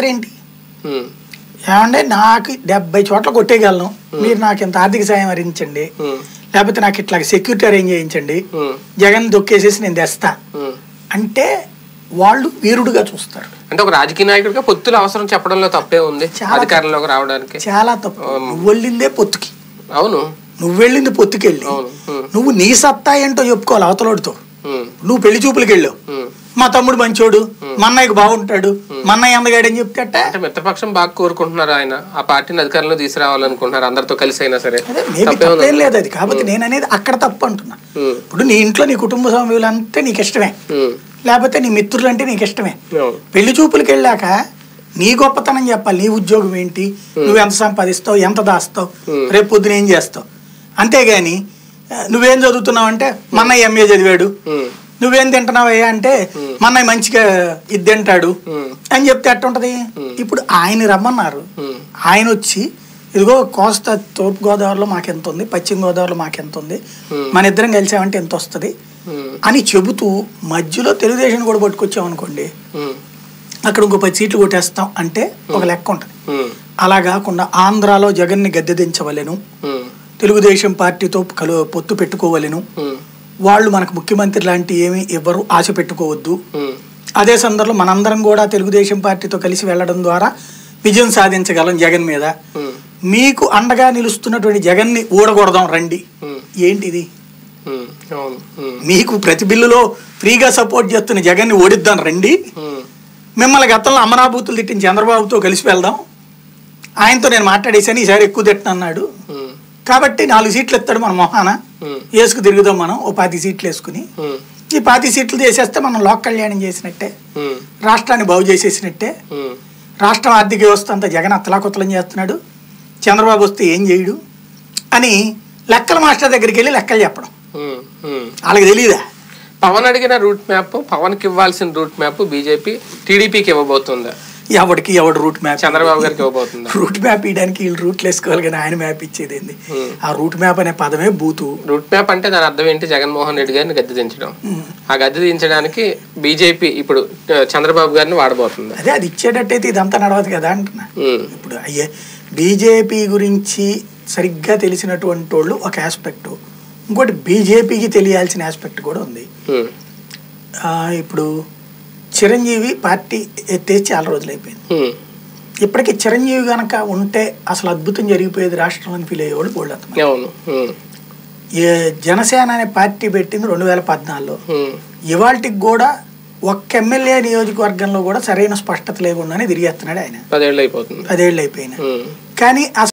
పాత్ర ఏంటి ఉమ్, ఏమంటే నాకు డెబ్బై చోట్ల కొట్టేయగలను మీరు నాకు ఇంత ఆర్థిక సాయం అందించండి ఉమ్, లేకపోతే నాకు ఇట్లా సెక్యూరిటీ అరేంజ్ చేయించండి ఉమ్, జగన్ దొక్కేసేసి నేను తెస్తా ఉమ్. అంటే వాళ్ళు వీరుడుగా చూస్తారు అంటే ఒక రాజకీయ నాయకుడిగా పొత్తుల అవసరం చెప్పడంలో తప్పే ఉంది చాలా అధికారంలోకి రావడానికి చాలా తప్పు నువ్వు వెళ్ళిందే పొత్తుకి అవును నువ్వు వెళ్ళింది పొత్తుకెళ్ళి అవును ఉమ్, నువ్వు నీ సత్తా ఏంటో చెప్పుకోవాలి అవతలోడితో ఉమ్, నువ్వు పెళ్లి చూపులకి వెళ్ళావు ఉమ్. మా తమ్ముడు మంచోడు మా అన్నయ్యకి బాగుంటాడు మా అన్నయ్య అందగాడని చెప్తే అంటే మిత్రపక్షం బాగా కోరుకుంటున్నారు ఆయన ఆ పార్టీని అధికారంలో తీసుకురావాలనుకుంటున్నారు అందరితో కలిసి అయినా సరే అదే మేబీ తప్పే ఉంది తప్పేం లేదు అది కాబట్టి నేను అనేది అక్కడ తప్పు అంటున్నా ఉమ్, ఇప్పుడు నీ ఇంట్లో నీ కుటుంబ సభ్యులంటే నీకు ఇష్టమే ఉమ్, లేకపోతే నీ మిత్రులు అంటే నీకు ఇష్టమే అవును పెళ్లి చూపులకి వెళ్ళాక నీ గొప్పతనం చెప్పాలి నీ ఉద్యోగం ఏంటి నువ్వు ఎంత సంపాదిస్తావు ఎంత దాస్తావు రేపు పొద్దున ఏం చేస్తావు అంతేగాని ఆ, నువ్వేం చదువుతున్నావు అంటే మా అన్నయ్య ఎంఏ చదివాడు ఉమ్, నువ్వేం తింటున్నావయ్యా అంటే మా అన్నయ్య మంచిగా ఇది తింటాడు ఉమ్, అని చెప్తే ఎట్టుంటది ఇప్పుడు ఆయన రమ్మన్నారు ఉమ్, ఆయన వచ్చి ఇదిగో కోస్తా తూర్పు గోదావరిలో మాకెంత ఉంది పశ్చిమ గోదావరిలో మాకెంత ఉంది మన ఇద్దరం కలిసామంటే ఎంత వస్తుంది ఉమ్, అని చెబుతూ మధ్యలో తెలుగుదేశం కూడా పట్టుకొచ్చామనుకోండి ఉమ్, అక్కడ ఇంకో పది సీట్లు కొట్టేస్తాం అంటే ఒక లెక్క ఉంటుంది ఉమ్, అలా కాకుండా ఆంధ్రాలో జగన్ని గద్దె దించవలెను ఉమ్, తెలుగుదేశం పార్టీతో కలు పొత్తు పెట్టుకోవలెను ఉమ్, వాళ్ళు మనకు ముఖ్యమంత్రి లాంటి ఏమి ఎవరు ఆశ పెట్టుకోవద్దు ఉమ్, అదే సందర్భంలో మనందరం కూడా తెలుగుదేశం పార్టీతో కలిసి వెళ్ళడం ద్వారా విజయం సాధించగలం జగన్ మీద ఉమ్, మీకు అండగా నిలుస్తున్నటువంటి జగన్ని ఊడగొడదాం రండి ఉమ్, ఏంటిది ఉమ్, అవును ఉమ్, మీకు ప్రతి బిల్లులో ఫ్రీగా సపోర్ట్ చేస్తున్న జగన్ని ఓడిద్దాం రండి ఉమ్, మిమ్మల్ని గతంలో అమరాభూతులు తిట్టిన చంద్రబాబుతో కలిసి వెళ్దాం ఆయనతో నేను మాట్లాడేశాను ఈసారి ఎక్కువ తిట్టనన్నాడు ఉమ్, కాబట్టి నాలుగు సీట్లు ఎత్తాడు మన మొహాన ఉమ్, వేసుకు తిరుగుదాం మనం ఓ పాతి సీట్లు వేసుకుని ఉమ్, ఈ పాతి సీట్లు చేసేస్తే మనం లోక్ కళ్యాణం చేసినట్టే ఉమ్, రాష్ట్రాన్ని బాగు చేసేసినట్టే ఉమ్, రాష్ట్రం ఆర్థిక వ్యవస్థ అంతా జగన్ అత్తలాకుతలం చేస్తున్నాడు చంద్రబాబు వస్తే ఏం చేయడు అని లెక్కల మాస్టర్ దగ్గరికి వెళ్ళి లెక్కలు చెప్పడం ఉమ్, ఉమ్. వాళ్ళకి తెలియదా పవన్ అడిగిన రూట్ మ్యాప్ పవన్ కి ఇవ్వాల్సిన రూట్ మ్యాప్ బీజేపీ టీడీపీకి ఇవ్వబోతుందా ఎవడికి ఎవడు రూట్ మ్యాప్ చంద్రబాబు గారికి ఇవ్వబోతుందా రూట్ మ్యాప్ ఇవ్వడానికి వీళ్ళు రూట్లు వేసుకోవాలి కానీ ఆయన మ్యాప్ iచ్చేది ఏంది Hmm. ఆ రూట్ మ్యాప్ అనే పదమే బూతు రూట్ మ్యాప్ అంటే దాని అర్థం ఏంటి జగన్మోహన్ రెడ్డి గారిని గద్దె దించడం ఆ గద్దె దించడానికి బీజేపీ ఇప్పుడు ఆ, చంద్రబాబు గారిని వాడబోతుంది అదే అది ఇచ్చేటట్టయితే ఇదంతా నడవదు కదా అంటున్నా ఉమ్, ఇప్పుడు అయ్యే బీజేపీ గురించి సరిగ్గా తెలిసినటువంటి వాళ్ళు ఒక ఆస్పెక్ట్ ఇంకోటి బీజేపీకి తెలియాల్సిన ఆస్పెక్ట్ కూడా ఉంది ఉమ్, ఆ, ఇప్పుడు చిరంజీవి పార్టీ ఎత్తేసి చాలా రోజులు అయిపోయింది ఉమ్, ఇప్పటికీ చిరంజీవి గనక ఉంటే అసలు అద్భుతం జరిగిపోయేది రాష్ట్రం అని ఫీల్ అయ్యేవాడు బోల్డ్ అతను అవును ఉమ్, ఏ జనసేన అనే పార్టీ పెట్టింది రెండు వేల పద్నాలుగులో ఉమ్, ఇవాళకి కూడా ఒక్క ఎమ్మెల్యే నియోజకవర్గంలో కూడా సరైన స్పష్టత లేకుండానే తిరిగేస్తున్నాడు ఆయన పదేళ్ళు అయిపోతుంది పదేళ్ళు అయిపోయినా ఉమ్, కానీ ఆ